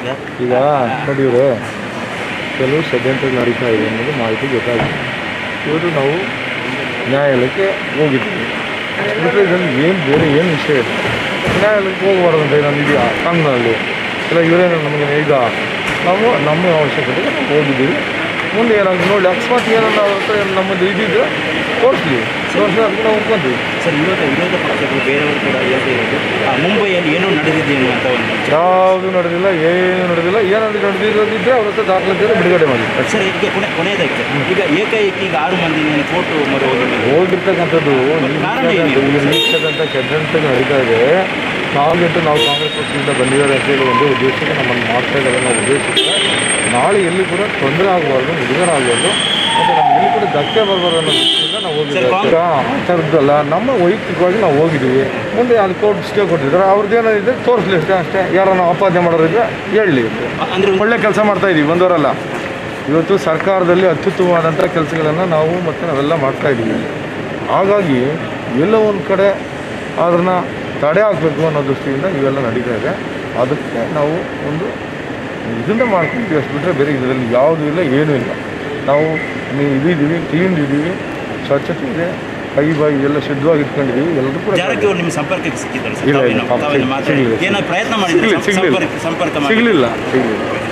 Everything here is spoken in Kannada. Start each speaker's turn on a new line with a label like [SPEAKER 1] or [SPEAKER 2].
[SPEAKER 1] ಸರ್
[SPEAKER 2] ಈಗ ನೋಡಿ ಇವ್ರೆ ಕೆಲವು ಷಡ್ಯಂತ್ರಗಳು ನಡೀತಾ ಇದೆ ಅನ್ನೋದು ಮಾಹಿತಿ ಗೊತ್ತಾಗಿದೆ ಇವತ್ತು ನಾವು ನ್ಯಾಯಾಲಯಕ್ಕೆ ಹೋಗಿದ್ದೀವಿ ಬಿಟ್ಟರೆ ಇದರಲ್ಲಿ ಏನು ಬೇರೆ ಏನು ವಿಷಯ ಇಲ್ಲ ನ್ಯಾಯಾಲಯಕ್ಕೆ ಹೋಗಬಾರ್ದು ಅಂತ ನಾನು ಇದೆಯಾ ಕಾನೂನಲ್ಲಿ ಇಲ್ಲ ಇವರೇನು ನಮಗೆ ಈಗ ನಾವು ನಮ್ಮ ಅವಶ್ಯಕತೆಗೆ ನಾವು ಹೋಗಿದ್ದೀವಿ ಮುಂದೆ ಏನಾಗುತ್ತೆ ನೋಡಿ ಅಕಸ್ಮಾತ್ ಏನಾದ್ರು ಆಗುತ್ತೆ ನಮ್ಮದು ಇದ್ದಿದ್ರೆ ತೋರಿಸ್ಲಿ ತೋರಿಸಿ ಅದಕ್ಕೆ ನಾವು ಒಪ್ಕೊಂತೀವಿ
[SPEAKER 1] ಸರ್ ವಿರೋಧ ವಿರೋಧ ಪಕ್ಷಗಳು ಬೇರೆಯವರು ಕೂಡ ಹೇಳ್ತಾ ಇರೋದು ಆ, ಮುಂಬೈಯಲ್ಲಿ ಏನೋ ನಡೆದಿದೆ ಅನ್ನುವಂಥ ಒಂದು
[SPEAKER 2] ಯಾವುದು ನಡೆದಿಲ್ಲ ಏನು ನಡೆದಿಲ್ಲ ಏನಾದರೂ ನಡೆದಿರೋದಿದ್ದರೆ ಅವ್ರ ಹತ್ರ ದಾಖಲಾತಿಯನ್ನು ಬಿಡುಗಡೆ ಮಾಡಿ
[SPEAKER 1] ಸರ್ ಈಗ ಕೊನೆ ಕೊನೆಯದಾಗಿ ಸರ್ ಈಗ ಏಕಾಏಕಿ ಈಗ ಆರು ಮಂದಿ ಕೋರ್ಟು ಮೊರೆ ಹೋಗಿದ್ದಾರೆ
[SPEAKER 2] ಹೋಗಿರ್ತಕ್ಕಂಥದ್ದು
[SPEAKER 1] ಕಾರಣ ಏನು?
[SPEAKER 2] ಈಗ ನಿಲ್ತಕ್ಕಂಥ ಷಡ್ಯಂತ್ರಗಳು ನಡೀತಾ ಇದೆ ನಾವಿಟ್ಟು ನಾವು ಕಾಂಗ್ರೆಸ್ ಪಕ್ಷದಿಂದ ಬಂದಿದ್ದಾರೆ ಅಂತೇಳಿ ಒಂದು ಉದ್ದೇಶಕ್ಕೆ ನಮ್ಮನ್ನು ಮಾಡ್ತಾ ಇದ್ದಾರೆ ಅನ್ನೋ ಉದ್ದೇಶಕ್ಕೆ ನಾಳೆ ಎಲ್ಲಿ ಕೂಡ ತೊಂದರೆ ಆಗಬಾರ್ದು ಮುಜುಗರ ಆಗಬಾರ್ದು ಮತ್ತು ನಮ್ಗೆ ಎಲ್ಲಿ ಕೂಡ ಧಕ್ಕೆ ಬರಬಾರ್ದು ಅನ್ನೋ ದೃಷ್ಟಿಯಿಂದ ನಾವು ಹೋಗಿದ್ದೀವಿ
[SPEAKER 1] ಸರ್,
[SPEAKER 2] ಈಗ ಆ ಥರದ್ದಲ್ಲ ನಮ್ಮ ವೈಯಕ್ತಿಕವಾಗಿ ನಾವು ಹೋಗಿದ್ದೀವಿ ಮುಂದೆ ಅಲ್ಲಿ ಕೋರ್ಟ್ ಸ್ಟೇ ಕೊಟ್ಟಿದ್ದಾರೆ ಅವ್ರದ್ದು ಏನಿದೆ ತೋರಿಸ್ಲಿ ಅಷ್ಟೇ ಅಷ್ಟೇ ಯಾರನ್ನ ಆಪಾದನೆ ಮಾಡೋರಿದ್ರೆ ಹೇಳಲಿ
[SPEAKER 1] ಅಂದರೆ
[SPEAKER 2] ಒಳ್ಳೆ ಕೆಲಸ ಮಾಡ್ತಾ ಇದೀವಿ ಬಂದವರಲ್ಲ ಇವತ್ತು ಸರ್ಕಾರದಲ್ಲಿ ಅತ್ಯುತ್ತಮವಾದಂಥ ಕೆಲಸಗಳನ್ನು ನಾವು ಮತ್ತು ನಾವೆಲ್ಲ ಮಾಡ್ತಾ ಇದ್ದೀವಿ ಹಾಗಾಗಿ ಎಲ್ಲೋ ಒಂದು ಕಡೆ ಅದನ್ನು ತಡೆ ಹಾಕಬೇಕು ಅನ್ನೋ ದೃಷ್ಟಿಯಿಂದ ಇವೆಲ್ಲ ನಡೀತಾ ಇದೆ ಅದಕ್ಕೆ ನಾವು ಒಂದು ಇದನ್ನ ಮಾಡ್ಕೊಂತೀವಿ ಅಷ್ಟು ಬಿಟ್ಟರೆ ಬೇರೆ ಇದರಲ್ಲಿ ಯಾವುದೂ ಇಲ್ಲ ಏನೂ ಇಲ್ಲ ನಾವು ನೀವು ಇದಿದ್ದೀವಿ ಕ್ಲೀನ್ ಇದ್ದೀವಿ ಸ್ವಚ್ಛತೆ ಇದೆ ಕೈ ಬಾಯಿ ಎಲ್ಲ ಶುದ್ಧವಾಗಿ ಇಟ್ಕೊಂಡಿದ್ದೀವಿ ಎಲ್ಲರೂ ಕೂಡ
[SPEAKER 1] ಜಾರಕಿಹೊಳಿ ನಿಮ್ಮ ಸಂಪರ್ಕಕ್ಕೆ ಸಿಕ್ಕಿದ್ದಾರೆ ಸರ್
[SPEAKER 2] ಇಲ್ಲ, ಇಲ್ಲ,
[SPEAKER 1] ತಾವೇನು- ತಾವೇನು
[SPEAKER 2] ಸಿಗ್ಲಿಲ್ಲ.
[SPEAKER 1] ಮಾತಾಡಿ ಏನೋ ಪ್ರಯತ್ನ ಮಾಡಿದ್ರೆ
[SPEAKER 2] ಸಿಗ್ಲಿಲ್ಲ, ಸಿಗ್ಲಿಲ್ಲ.
[SPEAKER 1] ಸಂಪರ್ಕ ಸಂಪರ್ಕ ಮಾಡಿ
[SPEAKER 2] ಸಿಗಲಿಲ್ಲ ಸಿಗಲಿಲ್ಲ